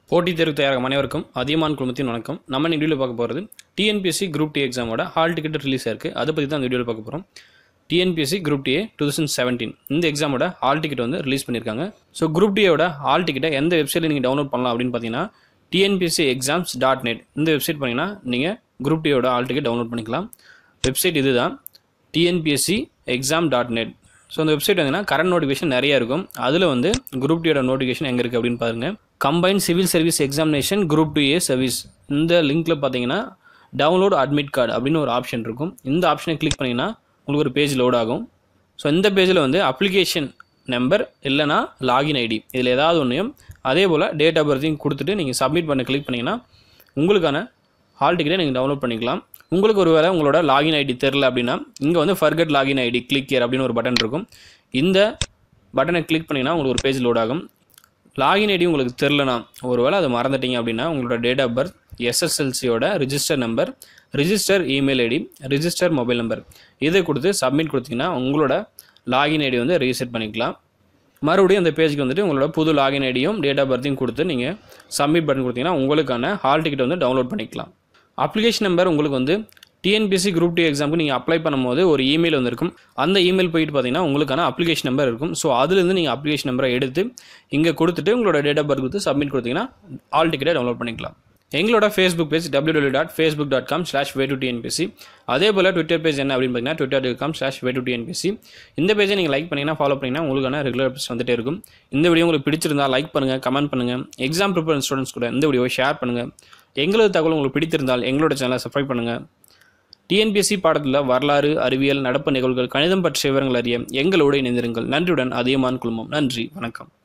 போட்டித் தேர்வு தயாராகும் அனைவருக்கும் அதிகமான குழுமத்தின் வணக்கம் நம்ம இந்த வீடியோவில் பார்க்க போகிறது டிஎன்பிஎஸ்சி குரூப் டி எக்ஸாமோட ஹால் டிக்கெட் ரிலீஸ் ஆயிருக்கு அதை பற்றி தான் இந்த வீடியோவில் பார்க்க போகிறோம் TNPSC group DA two thousand seventeen இந்த எக்ஸாமோட ஹால் டிக்கெட் வந்து ரிலீஸ் பண்ணியிருக்காங்க ஸோ குரூப் டியோட ஹால் டிக்கெட்டை எந்த வெப்சைட்டில் நீங்கள் டவுன்லோட் பண்ணலாம் அப்படின்னு பார்த்தீங்கன்னா டிஎன்பிஎஸ்சி எக்ஸாம்ஸ் டாட் நெட் இந்த வெப்சைட் பண்ணிங்கன்னா நீங்கள் குரூப் டியோட ஹால் டிக்கெட் டவுன்லோட் பண்ணிக்கலாம் வெப்சைட் இதுதான் TNPSC exam dot net so அந்த வெப்சைட் வந்தீங்கன்னா கரண்ட் நோட்டிஃபிகேஷன் நிறைய இருக்கும் அதில் வந்து குரூப் டியோட நோட்டிஃபிகேஷன் எங்கே இருக்குது அப்படின்னு பாருங்கள் combine civil service examination group two A service இந்த லிங்க்கில் பார்த்தீங்கன்னா டவுன்லோட் அட்மிட் கார்டு அப்படின்னு ஒரு ஆப்ஷன் இருக்கும் இந்த ஆப்ஷனை கிளிக் பண்ணிங்கன்னா உங்களுக்கு ஒரு பேஜ் லோட் ஆகும் ஸோ இந்த பேஜில் வந்து அப்ளிகேஷன் நம்பர் இல்லைனா லாகின் ஐடி இதில் ஏதாவது ஒன்றையும் அதே போல் டேட் ஆஃப் பர்த்தையும் கொடுத்துட்டு நீங்கள் சப்மிட் பண்ண கிளிக் பண்ணிங்கன்னா உங்களுக்கான ஹால் டிக்கெட்டை நீங்கள் டவுன்லோட் பண்ணிக்கலாம் உங்களுக்கு ஒரு வேளை உங்களோட லாகின் ஐடி தெரில அப்படின்னா இங்கே வந்து forgot login ID click here அப்படின்னு ஒரு பட்டன் இருக்கும் இந்த பட்டனை கிளிக் பண்ணிங்கன்னா உங்களுக்கு ஒரு பேஜ் லோட் ஆகும் லாகின் ஐடி உங்களுக்கு தெரிலனா ஒருவேளை அதை மறந்துட்டீங்க அப்படின்னா உங்களோட டேட் ஆஃப் பர்த் எஸ்எஸ்எல்சியோட register number register email ID register mobile number இதை கொடுத்து சப்மிட் கொடுத்தீங்கன்னா உங்களோட லாகின் ஐடி வந்து ரீசெட் பண்ணிக்கலாம் மறுபடியும் அந்த பேஜுக்கு வந்துட்டு உங்களோட புது லாகின் ஐடியும் டேட் ஆஃப் பர்த்தையும் கொடுத்து நீங்கள் சப்மிட் பட்டன் கொடுத்தீங்கன்னா உங்களுக்கான ஹால் டிக்கெட் வந்து டவுன்லோட் பண்ணிக்கலாம் அப்ளிகேஷன் நம்பர் உங்களுக்கு வந்து டிஎன்பிஎஸ்சி குரூப் டூ எக்ஸாமுக்கு நீங்கள் அப்ளை பண்ணும்போது ஒரு இமெயில் வந்திருக்கும் அந்த இமெயில் போயிட்டு பார்த்தீங்கன்னா உங்களுக்கான அப்ளிகேஷன் நம்பர் இருக்கும் ஸோ அதுலேருந்து நீங்கள் அப்ளிகேஷன் நம்பரை எடுத்து இங்கே கொடுத்துட்டு உங்களோட டேட் ஆஃப் பர்த் கொடுத்து சப்மிட் கொடுத்தீங்கன்னா ஆல் டிக்கெட்டை டவுன்லோட் பண்ணிக்கலாம் எங்களோட Facebook page W W dot Facebook dot com slash way to TNPSC அதே போல் ட்விட்டர் பேஜ் என்ன அப்படின்னு பார்த்தீங்கன்னா Twitter dot com slash way to TNPSC இந்த பேஜை நீங்கள் லைக் பண்ணிங்கன்னா ஃபாலோ பண்ணிங்கன்னா உங்களுக்கான ரெகுலர் அப்டேட்ஸ் வந்துட்டே இருக்கும் இந்த வீடியோ உங்களுக்கு பிடிச்சிருந்தா லைக் பண்ணுங்கள் கமெண்ட் பண்ணுங்கள் எக்ஸாம் ப்ரிப்பேர் ஸ்டூடெண்ட்ஸ் கூட இந்த வீடியோவை ஷேர் பண்ணுங்கள் எங்களது தகவல் உங்களுக்கு பிடித்திருந்தால் எங்களோட சேனலை சப்ஸ்கிரைப் பண்ணுங்கள் டிஎன்பிஎஸ்சி பாடத்தில் வரலாறு அறிவியல் நடப்பு நிகழ்வுகள் கணிதம் பற்றிய விவரங்கள் அறிய எங்களோடு இணைந்திருங்கள் நன்றியுடன் அதிகமான குழுமம் நன்றி வணக்கம்